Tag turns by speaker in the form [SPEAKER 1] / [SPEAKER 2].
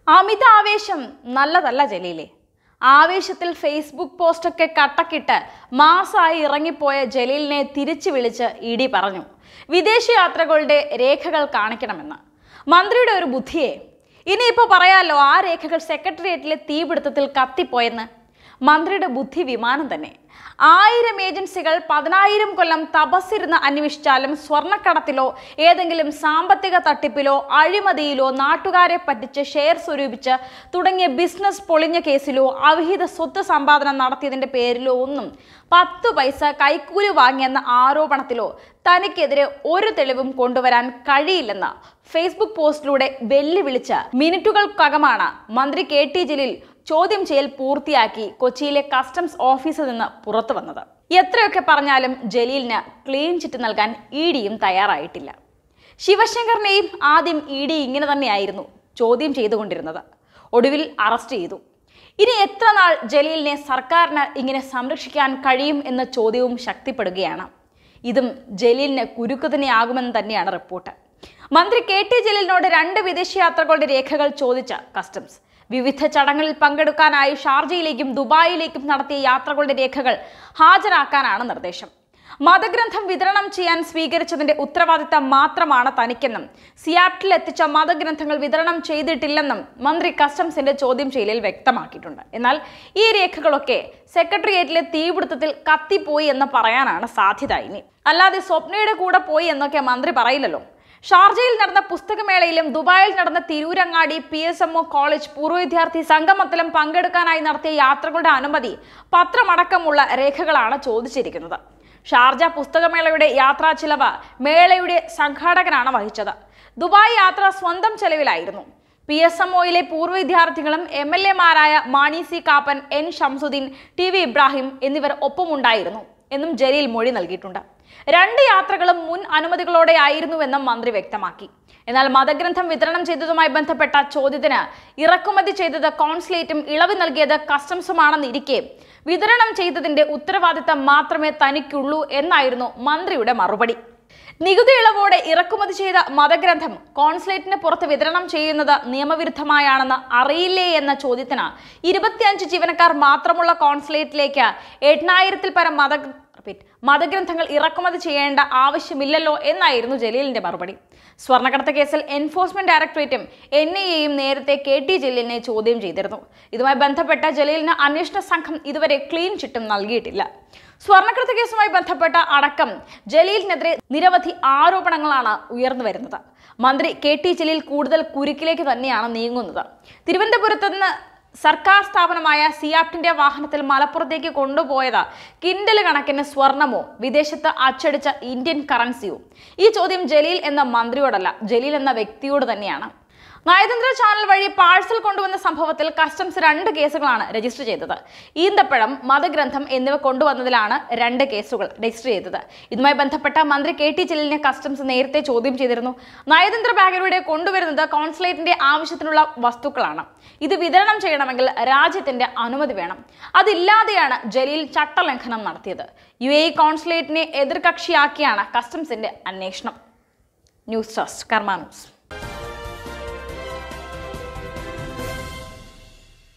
[SPEAKER 1] അമിത ആവേശം നല്ലതല്ല ജലീലെ ആവേശത്തിൽ ഫേസ്ബുക്ക് പോസ്റ്റൊക്കെ കട്ടക്കിട്ട് മാസമായി ഇറങ്ങിപ്പോയ ജലീലിനെ തിരിച്ചു വിളിച്ച് ഇ ഡി പറഞ്ഞു വിദേശ യാത്രകളുടെ രേഖകൾ കാണിക്കണമെന്ന് മന്ത്രിയുടെ ഒരു ബുദ്ധിയെ ഇനിയിപ്പോൾ പറയാലോ ആ രേഖകൾ സെക്രട്ടേറിയറ്റിലെ തീപിടുത്തത്തിൽ കത്തിപ്പോയെന്ന് മന്ത്രിയുടെ ബുദ്ധി വിമാനം തന്നെ ആയിരം ഏജൻസികൾ പതിനായിരം കൊല്ലം തപസ്സിരുന്ന് അന്വേഷിച്ചാലും സ്വർണ്ണക്കടത്തിലോ ഏതെങ്കിലും സാമ്പത്തിക തട്ടിപ്പിലോ അഴിമതിയിലോ നാട്ടുകാരെ പറ്റിച്ച് ഷെയർ സ്വരൂപിച്ച് തുടങ്ങിയ ബിസിനസ് പൊളിഞ്ഞ കേസിലോ അവിഹിത സ്വത്ത് സമ്പാദനം നടത്തിയതിന്റെ പേരിലോ ഒന്നും പത്തു പൈസ കൈക്കൂലി വാങ്ങിയെന്ന ആരോപണത്തിലോ തനിക്കെതിരെ ഒരു തെളിവും കൊണ്ടുവരാൻ കഴിയില്ലെന്ന് ഫേസ്ബുക്ക് പോസ്റ്റിലൂടെ വെല്ലുവിളിച്ച് മിനിറ്റുകൾക്കകമാണ് മന്ത്രി കെ ടി ജലീൽ ചോദ്യം ചെയ്യൽ പൂർത്തിയാക്കി കൊച്ചിയിലെ കസ്റ്റംസ് ഓഫീസിൽ നിന്ന് പുറത്തു വന്നത് എത്രയൊക്കെ പറഞ്ഞാലും ജലീലിന് ക്ലീൻ ചിറ്റ് നൽകാൻ ഇ ഡിയും തയ്യാറായിട്ടില്ല ശിവശങ്കറിനെയും ആദ്യം ഇ ഡി ഇങ്ങനെ തന്നെയായിരുന്നു ചോദ്യം ചെയ്തുകൊണ്ടിരുന്നത് ഒടുവിൽ അറസ്റ്റ് ചെയ്തു ഇനി എത്ര നാൾ ജലീലിനെ സർക്കാരിന് ഇങ്ങനെ സംരക്ഷിക്കാൻ കഴിയും എന്ന ചോദ്യവും ശക്തിപ്പെടുകയാണ് ഇതും ജലീലിന് കുരുക്ക് തന്നെയാകുമെന്ന് തന്നെയാണ് റിപ്പോർട്ട് മന്ത്രി കെ ടി ജലീലിനോട് രണ്ട് വിദേശയാത്രകളുടെ രേഖകൾ ചോദിച്ച കസ്റ്റംസ് വിവിധ ചടങ്ങുകളിൽ പങ്കെടുക്കാനായി ഷാർജയിലേക്കും ദുബായിലേക്കും നടത്തിയ യാത്രകളുടെ രേഖകൾ ഹാജരാക്കാനാണ് നിർദ്ദേശം മതഗ്രന്ഥം വിതരണം ചെയ്യാൻ സ്വീകരിച്ചതിന്റെ ഉത്തരവാദിത്തം മാത്രമാണ് തനിക്കെന്നും സിയാപ്റ്റിൽ എത്തിച്ച മതഗ്രന്ഥങ്ങൾ വിതരണം ചെയ്തിട്ടില്ലെന്നും മന്ത്രി കസ്റ്റംസിന്റെ ചോദ്യം ചെയ്യലിൽ വ്യക്തമാക്കിയിട്ടുണ്ട് എന്നാൽ ഈ രേഖകളൊക്കെ സെക്രട്ടേറിയറ്റിലെ തീപിടുത്തത്തിൽ കത്തിപ്പോയി എന്ന് പറയാനാണ് സാധ്യത ഇനി അല്ലാതെ സ്വപ്നയുടെ കൂടെ പോയി എന്നൊക്കെ മന്ത്രി പറയില്ലല്ലോ ഷാർജയിൽ നടന്ന പുസ്തകമേളയിലും ദുബായിൽ നടന്ന Tirurangadi P S M O college പൂർവ്വ വിദ്യാർത്ഥി സംഗമത്തിലും പങ്കെടുക്കാനായി നടത്തിയ യാത്രകളുടെ അനുമതി പത്രമടക്കമുള്ള രേഖകളാണ് ചോദിച്ചിരിക്കുന്നത് ഷാർജ പുസ്തകമേളയുടെ യാത്രാ ചിലവ് മേളയുടെ സംഘാടകനാണ് വഹിച്ചത് ദുബായ് യാത്ര സ്വന്തം ചെലവിലായിരുന്നു പി എസ് എം ഒയിലെ പൂർവ്വ വിദ്യാർത്ഥികളും എം എൽ എമാരായ Mani C Kappan N Shamsuddeen T V Ibrahim എന്നിവർ ഒപ്പമുണ്ടായിരുന്നു എന്നും ജലീൽ മൊഴി നൽകിയിട്ടുണ്ട് രണ്ട് യാത്രകളും മുൻ അനുമതികളോടെ ആയിരുന്നുവെന്നും മന്ത്രി വ്യക്തമാക്കി എന്നാൽ മതഗ്രന്ഥം വിതരണം ചെയ്തതുമായി ബന്ധപ്പെട്ട ചോദ്യത്തിന് ഇറക്കുമതി ചെയ്തത് കോൺസുലേറ്റും ഇളവ് നൽകിയത് കസ്റ്റംസുമാണെന്നിരിക്കെ വിതരണം ചെയ്തതിന്റെ ഉത്തരവാദിത്തം മാത്രമേ തനിക്കുള്ളൂ എന്നായിരുന്നു മന്ത്രിയുടെ മറുപടി നികുതി ഇളവോടെ ഇറക്കുമതി ചെയ്ത മതഗ്രന്ഥം കോൺസുലേറ്റിന് പുറത്ത് വിതരണം ചെയ്യുന്നത് നിയമവിരുദ്ധമായാണെന്ന് അറിയില്ലേ എന്ന ചോദ്യത്തിന് ഇരുപത്തിയഞ്ച് ജീവനക്കാർ മാത്രമുള്ള കോൺസുലേറ്റിലേക്ക് എണ്ണായിരത്തിൽ പരം മത റിപ്പീറ്റ് മതഗ്രന്ഥങ്ങൾ ഇറക്കുമതി ചെയ്യേണ്ട ആവശ്യമില്ലല്ലോ എന്നായിരുന്നു ജലീലിന്റെ മറുപടി സ്വർണ്ണക്കടത്ത് കേസിൽ എൻഫോഴ്സ്മെന്റ് ഡയറക്ടറേറ്റും എൻ ഐ എയും നേരത്തെ കെ ടി ജലീലിനെ ചോദ്യം ചെയ്തിരുന്നു ഇതുമായി ബന്ധപ്പെട്ട ജലീലിന് അന്വേഷണ സംഘം ഇതുവരെ ക്ലീൻ ചിട്ടും നൽകിയിട്ടില്ല സ്വർണ്ണക്കടത്ത് കേസുമായി ബന്ധപ്പെട്ട അടക്കം ജലീലിനെതിരെ നിരവധി ആരോപണങ്ങളാണ് ഉയർന്നു വരുന്നത് മന്ത്രി കെ ടി ജലീൽ കൂടുതൽ കുരുക്കിലേക്ക് തന്നെയാണ് നീങ്ങുന്നത് തിരുവനന്തപുരത്ത് നിന്ന് സർക്കാർ സ്ഥാപനമായ സിയാപ്റ്റിന്റെ വാഹനത്തിൽ മലപ്പുറത്തേക്ക് കൊണ്ടുപോയത് കിൻഡൽ കണക്കിന് സ്വർണമോ വിദേശത്ത് അച്ചടിച്ച ഇന്ത്യൻ കറൻസിയോ ഈ ചോദ്യം ജലീൽ എന്ന മന്ത്രിയോടല്ല ജലീൽ എന്ന വ്യക്തിയോട് തന്നെയാണ് നയതന്ത്ര ചാനൽ വഴി പാഴ്സൽ കൊണ്ടുവന്ന സംഭവത്തിൽ കസ്റ്റംസ് രണ്ട് കേസുകളാണ് രജിസ്റ്റർ ചെയ്തത് ഈന്തപ്പഴം മതഗ്രന്ഥം എന്നിവ കൊണ്ടുവന്നതിലാണ് രണ്ട് കേസുകൾ രജിസ്റ്റർ ചെയ്തത് ഇതുമായി ബന്ധപ്പെട്ട മന്ത്രി കെ ടി ജലീലിനെ കസ്റ്റംസ് നേരത്തെ ചോദ്യം ചെയ്തിരുന്നു നയതന്ത്ര ബാഗിലൂടെ കൊണ്ടുവരുന്നത് കോൺസുലേറ്റിന്റെ ആവശ്യത്തിനുള്ള വസ്തുക്കളാണ് ഇത് വിതരണം ചെയ്യണമെങ്കിൽ രാജ്യത്തിന്റെ അനുമതി വേണം അതില്ലാതെയാണ് ജലീൽ ചട്ടലംഘനം നടത്തിയത് യു എ കോൺസുലേറ്റിനെ എതിർകക്ഷിയാക്കിയാണ് കസ്റ്റംസിന്റെ അന്വേഷണം ന്യൂസ് ഡെസ്ക് കർമാ ന്യൂസ്